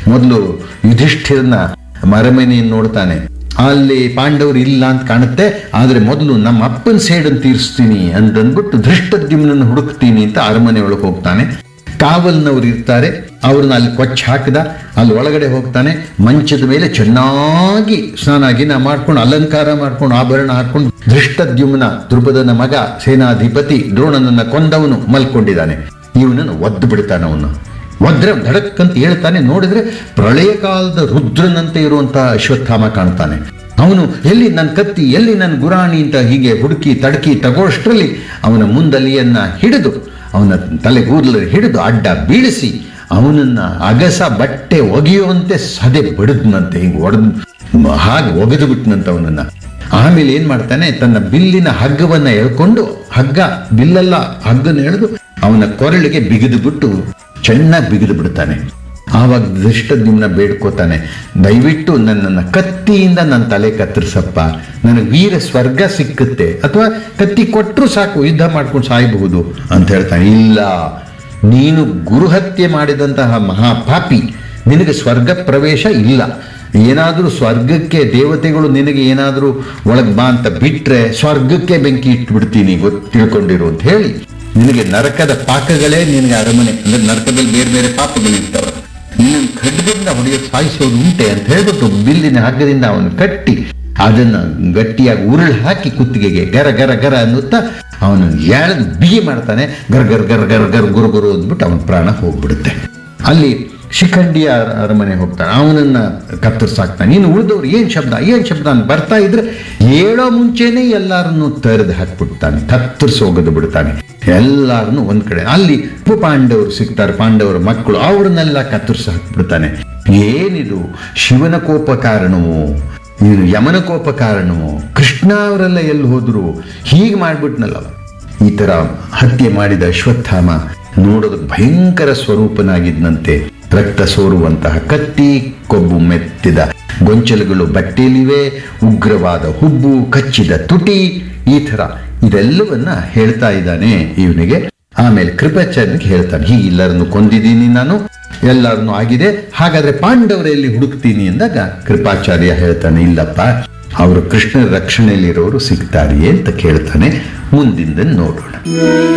ಮೊದಲು ಯುಧಿಷ್ಠಿರನ ಮರಮನೆಯನ್ನು ನೋಡ್ತಾನೆ ಅಲ್ಲಿ ಪಾಂಡವರು ಇಲ್ಲ ಅಂತ ಕಾಣುತ್ತೆ ಆದ್ರೆ ಮೊದಲು ನಮ್ಮ ಅಪ್ಪನ ಸೇಡನ್ನು ತೀರಿಸ್ತೀನಿ ಅಂತಂದ್ಬಿಟ್ಟು ಧೃಷ್ಟದ್ಯುಮ್ನನ್ನು ಹುಡುಕ್ತೀನಿ ಅಂತ ಅರಮನೆ ಒಳಗೆ ಹೋಗ್ತಾನೆ ಕಾವಲ್ನವ್ರು ಇರ್ತಾರೆ ಅವ್ರನ್ನ ಅಲ್ಲಿ ಕೊಚ್ಚ ಹಾಕಿದ ಅಲ್ಲಿ ಒಳಗಡೆ ಹೋಗ್ತಾನೆ ಮಂಚದ ಮೇಲೆ ಚೆನ್ನಾಗಿ ಸ್ನಾನ ಗಿನ ಮಾಡ್ಕೊಂಡು ಅಲಂಕಾರ ಮಾಡ್ಕೊಂಡು ಆಭರಣ ಹಾಕೊಂಡು ಧೃಷ್ಟದ್ಯುಮ್ನ ಧ್ರುಪದನ ಮಗ ಸೇನಾಧಿಪತಿ ದ್ರೋಣನನ್ನ ಕೊಂದವನು ಮಲ್ಕೊಂಡಿದ್ದಾನೆ ಇವನನ್ನು ಒದ್ದು ಬಿಡ್ತಾನೆ ಅವನು ಒದ್ರೆ ಧಡಕ್ ಅಂತ ಹೇಳ್ತಾನೆ ನೋಡಿದ್ರೆ ಪ್ರಳಯ ಕಾಲದ ರುದ್ರನಂತೆ ಇರುವಂತಹ ಅಶ್ವತ್ಥಾಮ ಕಾಣ್ತಾನೆ ಅವನು ಎಲ್ಲಿ ನನ್ನ ಕತ್ತಿ ಎಲ್ಲಿ ನನ್ನ ಗುರಾಣಿ ಅಂತ ಹೀಗೆ ಹುಡುಕಿ ತಡಕಿ ತಗೋಷ್ಟರಲ್ಲಿ ಅವನ ಮುಂದಲಿಯನ್ನ ಹಿಡಿದು ಅವನ ತಲೆಗೂದಲು ಹಿಡಿದು ಅಡ್ಡ ಬೀಳಿಸಿ ಅವನನ್ನ ಅಗಸ ಬಟ್ಟೆ ಒಗೆಯುವಂತೆ ಸದೆ ಬಡಿದ್ನಂತೆ ಹಿಂಗೆ ಒಡೆದು ಹಾಗೆ ಒಗೆದು ಬಿಟ್ನಂತ ಅವನನ್ನ ಆಮೇಲೆ ಏನ್ ಮಾಡ್ತಾನೆ ತನ್ನ ಬಿಲ್ಲಿನ ಹಗ್ಗವನ್ನ ಎಳ್ಕೊಂಡು ಹಗ್ಗ ಬಿಲ್ಲಲ್ಲ ಹಗ್ಗನ ಎಳೆದು ಅವನ ಕೊರಳಿಗೆ ಬಿಗಿದು ಬಿಟ್ಟು ಚೆನ್ನಾಗಿ ಬಿಗಿದು ಬಿಡ್ತಾನೆ ಆವಾಗ ಧೃಷ್ಟದ್ಯುಮ್ನ ಬೇಡ್ಕೋತಾನೆ ದಯವಿಟ್ಟು ನನ್ನನ್ನು ಕತ್ತಿಯಿಂದ ನನ್ನ ತಲೆ ಕತ್ತರಿಸಪ್ಪ ನನಗೆ ವೀರ ಸ್ವರ್ಗ ಸಿಕ್ಕುತ್ತೆ ಅಥವಾ ಕತ್ತಿ ಕೊಟ್ಟರು ಸಾಕು ಯುದ್ಧ ಮಾಡ್ಕೊಂಡು ಸಾಯಬಹುದು ಅಂತ ಹೇಳ್ತಾನೆ ಇಲ್ಲ ನೀನು ಗುರುಹತ್ಯೆ ಮಾಡಿದಂತಹ ಮಹಾಪಾಪಿ ನಿನಗೆ ಸ್ವರ್ಗ ಪ್ರವೇಶ ಇಲ್ಲ ಏನಾದರೂ ಸ್ವರ್ಗಕ್ಕೆ ದೇವತೆಗಳು ನಿನಗೆ ಏನಾದರೂ ಒಳಗೆ ಬಾ ಅಂತ ಬಿಟ್ರೆ ಸ್ವರ್ಗಕ್ಕೆ ಬೆಂಕಿ ಇಟ್ಬಿಡ್ತೀನಿ ಗೊತ್ತು ತಿಳ್ಕೊಂಡಿರು ಅಂತ ಹೇಳಿ ನಿನಗೆ ನರಕದ ಪಾಕಗಳೇ ನಿನಗೆ ಅರಮನೆ ಅಂದ್ರೆ ನರಕದಲ್ಲಿ ಬೇರೆ ಬೇರೆ ಪಾಪಗಳಿರ್ತವೆ ನಿನ್ನ ಖಡ್ಗದಿಂದ ಹೊಡೆಯೋ ಸಾಯಿಸೋದು ಉಂಟೆ ಅಂತ ಹೇಳ್ಬಿಟ್ಟು ಬಿಲ್ಲಿನ ಹಗ್ಗದಿಂದ ಅವನು ಕಟ್ಟಿ ಅದನ್ನ ಗಟ್ಟಿಯಾಗಿ ಉರುಳು ಹಾಕಿ ಕುತ್ತಿಗೆಗೆ ಗರ ಗರ ಗರ ಅನ್ನುತ್ತಾ ಅವನು ಎಳೆದು ಬಿಗಿ ಮಾಡ್ತಾನೆ ಗರ್ ಗರ್ ಗರ್ ಗರ್ ಗರ್ ಗುರು ಗುರು ಅಂದ್ಬಿಟ್ಟು ಅವನ ಪ್ರಾಣ ಹೋಗ್ಬಿಡುತ್ತೆ ಅಲ್ಲಿ ಶಿಖಂಡಿಯ ಅರಮನೆ ಹೋಗ್ತಾನೆ ಅವನನ್ನ ಕತ್ತರಿಸಾಕ್ತಾನೆ ಇನ್ನು ಉಳಿದವ್ರು ಏನ್ ಶಬ್ದ ಏನ್ ಶಬ್ದ ಅಂತ ಬರ್ತಾ ಇದ್ರೆ ಹೇಳೋ ಮುಂಚೆನೆ ಎಲ್ಲಾರನ್ನು ತೆರೆದು ಹಾಕ್ಬಿಡ್ತಾನೆ ಕತ್ತರಿಸಿ ಹೋಗದು ಬಿಡ್ತಾನೆ ಎಲ್ಲಾರನ್ನು ಒಂದ್ ಕಡೆ ಅಲ್ಲಿ ಉಪ ಪಾಂಡವರು ಸಿಗ್ತಾರೆ ಪಾಂಡವರ ಮಕ್ಕಳು ಅವ್ರನ್ನೆಲ್ಲ ಕತ್ತರಿಸಿ ಹಾಕ್ಬಿಡ್ತಾನೆ ಏನಿದು ಶಿವನ ಕೋಪ ಕಾರಣವು ನೀನು ಯಮನ ಕೋಪ ಕಾರಣವು ಕೃಷ್ಣ ಅವರೆಲ್ಲ ಎಲ್ಲಿ ಹೋದ್ರು ಹೀಗೆ ಮಾಡ್ಬಿಟ್ನಲ್ಲ ಈ ತರ ಹತ್ಯೆ ಮಾಡಿದ ಅಶ್ವತ್ಥಾಮ ನೋಡೋದಕ್ಕೆ ಭಯಂಕರ ಸ್ವರೂಪನಾಗಿದ್ದಂತೆ ರಕ್ತ ಸೋರುವಂತಹ ಕತ್ತಿ ಕೊಬ್ಬು ಮೆತ್ತಿದ ಗೊಂಚಲುಗಳು ಬಟ್ಟೆಯಲ್ಲಿವೆ ಉಗ್ರವಾದ ಹುಬ್ಬು ಕಚ್ಚಿದ ತುಟಿ ಈ ತರ ಇದೆಲ್ಲವನ್ನ ಹೇಳ್ತಾ ಇದ್ದಾನೆ ಇವನಿಗೆ ಆಮೇಲೆ ಕೃಪಾಚಾರ್ಯನಿಗೆ ಹೇಳ್ತಾನೆ ಹೀಗೆ ಎಲ್ಲರನ್ನು ಕೊಂದಿದ್ದೀನಿ ನಾನು ಎಲ್ಲರನ್ನು ಆಗಿದೆ ಹಾಗಾದ್ರೆ ಪಾಂಡವರಲ್ಲಿ ಹುಡುಕ್ತೀನಿ ಅಂದಾಗ ಕೃಪಾಚಾರ್ಯ ಹೇಳ್ತಾನೆ ಇಲ್ಲಪ್ಪ ಅವರು ಕೃಷ್ಣನ ರಕ್ಷಣೆಯಲ್ಲಿರೋರು ಸಿಗ್ತಾರಿಯೇ ಅಂತ ಕೇಳ್ತಾನೆ ಮುಂದಿಂದ ನೋಡೋಣ